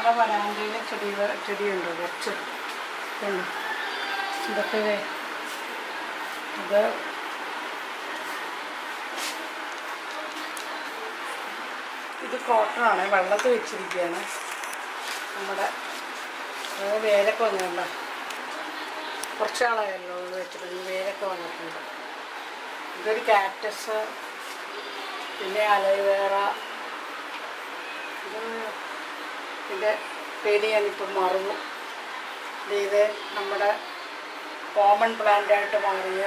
നമ്മുടെ വരാന്തയിലെ ചെടികൾ ചെടിയുണ്ട് കുറച്ച് ഉണ്ട്. ഇതൊക്കെ ദേ, ഇത് ഇത് കോട്ടണാണ് വെള്ളത്തിൽ വെച്ചിരിക്കുകയാണ് നമ്മുടെ അത് വേരൊക്കെ വന്നിട്ടുണ്ടോ കുറച്ച് നാളായല്ലോ ഇത് വെച്ചിട്ട് ഈ വേരൊക്കെ വന്നിട്ടുണ്ട് ഇതൊരു കാക്ടസ് പിന്നെ അലോവേറ ഇത് ഇതിൻ്റെ പേര് ഞാനിപ്പം മറന്നു ഇത് ഇത് നമ്മുടെ കോമൺ പ്ലാന്റായിട്ട് മാറിയ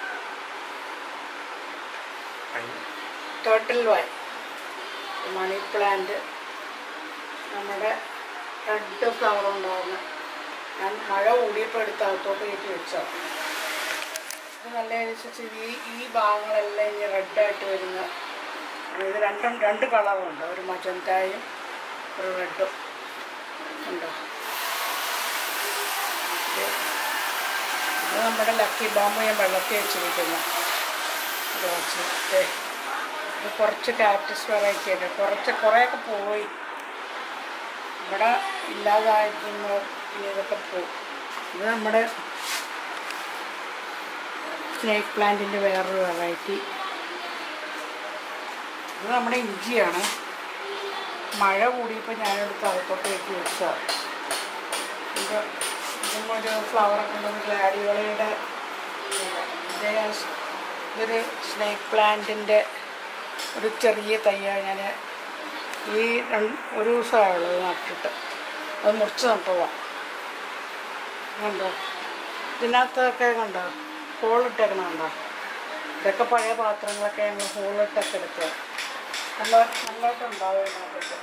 ടേർട്ടിൽ വൈ മണി പ്ലാന്റ് നമ്മുടെ റെഡ് ഫ്ലവർ ഉണ്ടാകുന്ന ഞാൻ മഴ കൂടിയപ്പോൾ എടുത്ത് അകത്തോട്ട് കയറ്റി വെച്ചതാണ് ഇത് നല്ല അനുസരിച്ച് ഈ ഈ ഭാഗങ്ങളെല്ലാം ഇനി റെഡായിട്ട് വരുന്ന ഇത് രണ്ടും രണ്ട് കളറുണ്ട് ഒരു മജന്തായും ഒരു റെഡും ഉണ്ട് ഇത് ഇത് നമ്മുടെ ലക്കി ബാമ്പ് ഞാൻ വെള്ളത്തിൽ വെച്ചിരിക്കുന്നു ഇത് വെച്ച് ദേ, ഇത് കുറച്ച് കാക്ടസ് വെറൈറ്റി ഉണ്ട് കുറച്ച് കുറേയൊക്കെ പോയി ഇവിടെ ഇല്ലാതായിരിക്കുമ്പോൾ ഇനി ഇതൊക്കെ പോകും ഇത് നമ്മുടെ സ്നേക്ക് പ്ലാന്റിൻ്റെ വേറൊരു വെറൈറ്റി ഇത് നമ്മുടെ ഇഞ്ചിയാണ് മഴ കൂടിയപ്പോൾ ഞാനെടുത്ത് അകത്തോട്ട് കയറ്റി വെച്ചതാണ് ഇത് ഇതും ഒരു ഫ്ലവറൊക്കെ ഉണ്ടെന്ന് ഗ്ലാഡിയോളയുടെ ഇത് ഇതൊരു സ്നേക്ക് പ്ലാന്റിൻ്റെ ഒരു ചെറിയ തയ്യാണ് ഞാൻ ഈ രണ്ട് ഒരു ദിവസമായുള്ളത് നട്ടിട്ട് അത് മുറിച്ച് നട്ടതാണ് കണ്ടോ ഇതിനകത്തൊക്കെ കണ്ടോ ഹോളിട്ടേക്കണ കണ്ടോ ഇതൊക്കെ പഴയ പാത്രങ്ങളൊക്കെ ഞങ്ങൾ ഹോളിട്ടൊക്കെ എടുക്കുക നല്ല നല്ലതായിട്ട് ഉണ്ടാവും ഇതിനകത്തൊക്കെ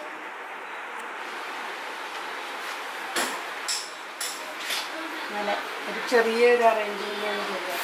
അങ്ങനെ ഒരു ചെറിയൊരു അറേഞ്ച്മെൻറ്റാണ് ചെയ്യുക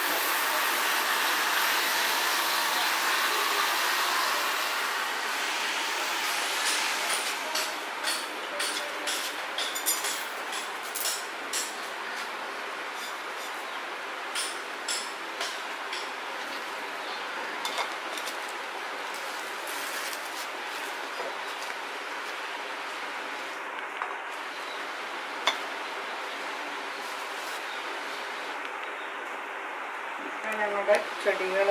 ഇപ്പം ഞങ്ങളുടെ ചെടികൾ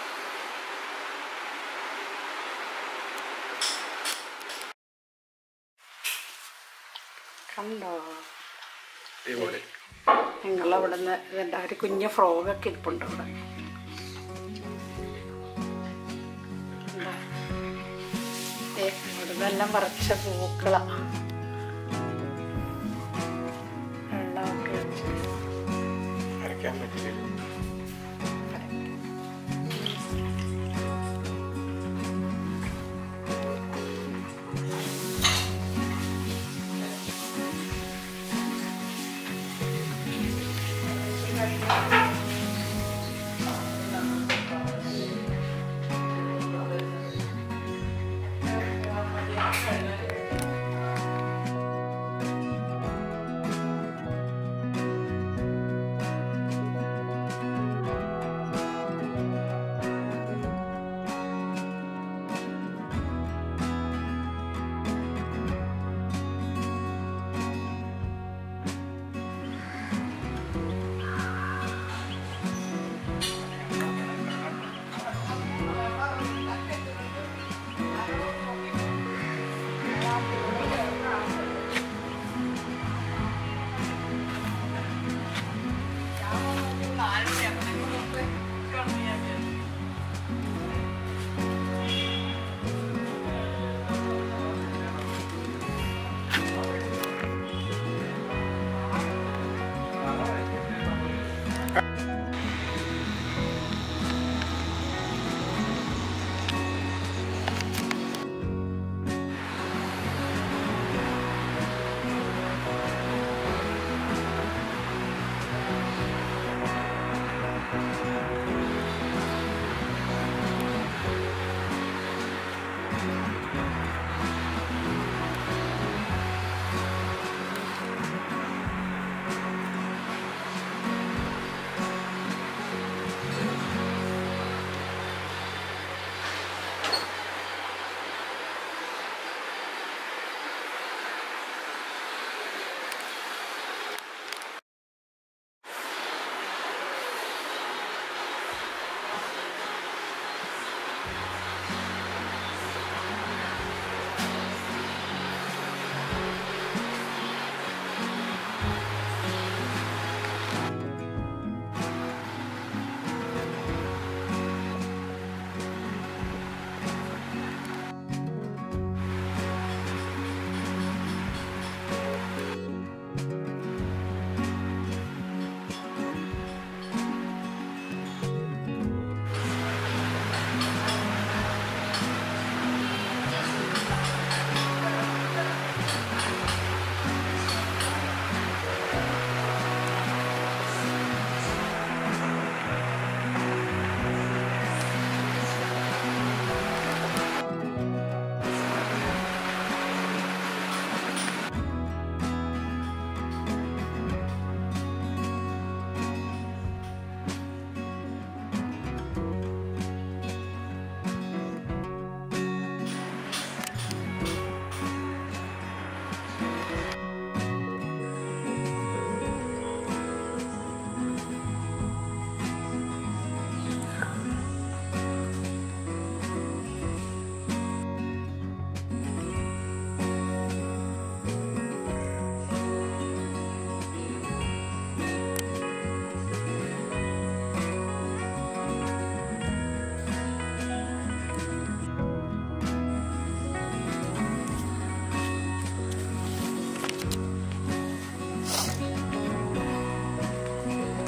കണ്ടോ അടിപൊളി നിങ്ങളവിടെ നിന്ന് ഇതുണ്ട് ഒരു കുഞ്ഞ് ഫ്രോഗൊക്കെ ഇരിപ്പുണ്ട് ഇവിടെ കണ്ടോ? ദേ, ഇവിടുന്ന് എല്ലാം പറിച്ച പൂക്കള വെള്ളമൊക്കെ വെച്ച് അരയ്ക്കാൻ പറ്റില്ല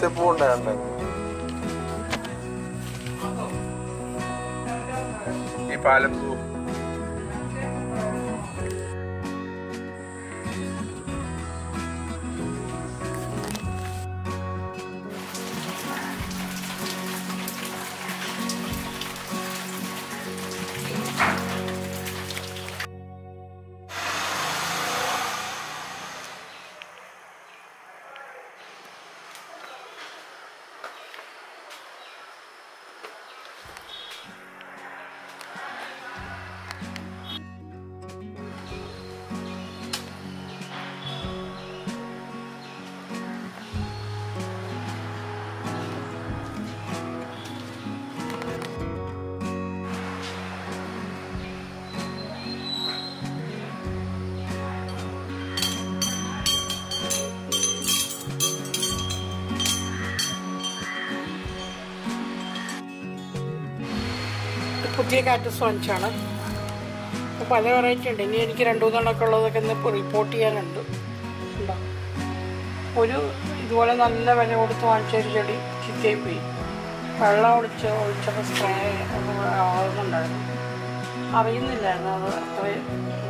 പൂ ഉണ്ടായിരുന്നു ഈ പാലപ്പൂ ഇത് പുതിയ കാറ്റസ് വാങ്ങിച്ചാണ് അപ്പോൾ പല വെറൈറ്റി ഉണ്ട് ഇനി എനിക്ക് രണ്ടു മൂന്നെണ്ണമൊക്കെ ഉള്ളതൊക്കെ ഇന്ന് റിപ്പോർട്ട് ചെയ്യാനുണ്ട് ഉണ്ടോ ഒരു ഇതുപോലെ നല്ല വില കൊടുത്ത് വാങ്ങിച്ചൊരു ചെടി ചീത്തയായി പോയി വെള്ളം ഒഴിച്ച് ഒഴിച്ചപ്പോൾ സ്പ്രേ ആകുന്നുണ്ടായിരുന്നു അറിയുന്നില്ലായിരുന്നു അത് അത്രയും